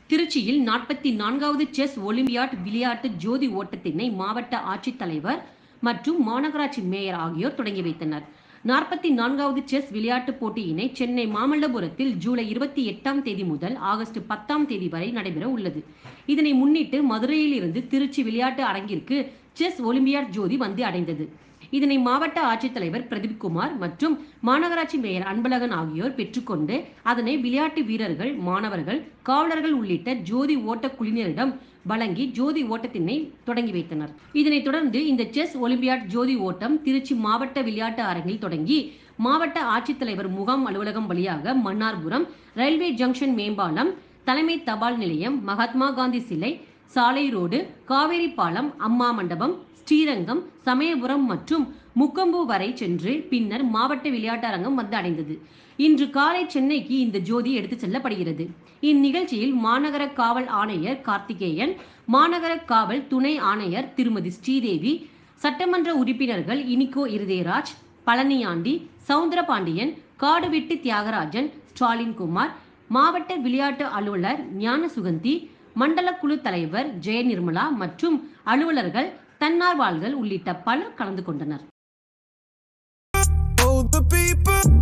திருச்சியில் நாற்பத்தி நான்காவது செஸ் ஒலிம்பியாட் விளையாட்டு ஜோதி ஓட்டத்தினை மாவட்ட ஆட்சித்தலைவர் மற்றும் மாநகராட்சி மேயர் ஆகியோர் தொடங்கி வைத்தனர் நாற்பத்தி நான்காவது செஸ் விளையாட்டுப் போட்டியினை சென்னை மாமல்லபுரத்தில் ஜூலை இருபத்தி எட்டாம் தேதி முதல் ஆகஸ்ட் பத்தாம் தேதி வரை நடைபெற உள்ளது இதனை முன்னிட்டு மதுரையில் இருந்து திருச்சி விளையாட்டு அரங்கிற்கு செஸ் ஒலிம்பியாட் ஜோதி வந்து அடைந்தது இதனை மாவட்ட ஆட்சித்தலைவர் பிரதீப் குமார் மற்றும் மாநகராட்சி மேயர் அன்பழகன் ஆகியோர் பெற்றுக்கொண்டு அதனை விளையாட்டு வீரர்கள் மாணவர்கள் காவலர்கள் உள்ளிட்ட ஜோதி ஓட்ட குழுவினரிடம் வழங்கி ஜோதி ஓட்டத்தினை தொடங்கி வைத்தனர் இதனைத் தொடர்ந்து இந்த செஸ் ஒலிம்பியாட் ஜோதி ஓட்டம் திருச்சி மாவட்ட விளையாட்டு அரங்கில் தொடங்கி மாவட்ட ஆட்சித்தலைவர் முகாம் அலுவலகம் வழியாக மன்னார்புரம் ரயில்வே ஜங்ஷன் மேம்பாலம் தலைமை தபால் நிலையம் மகாத்மா காந்தி சிலை சாலை ரோடு காவேரி பாலம் அம்மா மண்டபம் ஸ்ரீரங்கம் சமயபுரம் மற்றும் முக்கொம்பு வரை சென்று பின்னர் மாவட்ட விளையாட்டரங்கம் வந்து அடைந்தது இன்று காலை சென்னைக்கு இந்த ஜோதி எடுத்துச் செல்லப்படுகிறது இந்நிகழ்ச்சியில் மாநகர காவல் ஆணையர் கார்த்திகேயன் மாநகர காவல் துணை ஆணையர் திருமதி ஸ்ரீதேவி சட்டமன்ற உறுப்பினர்கள் இனிகோ இருதயராஜ் பழனியாண்டி சவுந்தரபாண்டியன் காடுவெட்டி தியாகராஜன் ஸ்டாலின் குமார் மாவட்ட விளையாட்டு அலுவலர் ஞான சுகந்தி மண்டல குழு தலைவர் ஜெய நிர்மலா மற்றும் அலுவலர்கள் தன்னார்வலர்கள் உள்ளிட்ட பலர் கலந்து கொண்டனர் Oh, the people.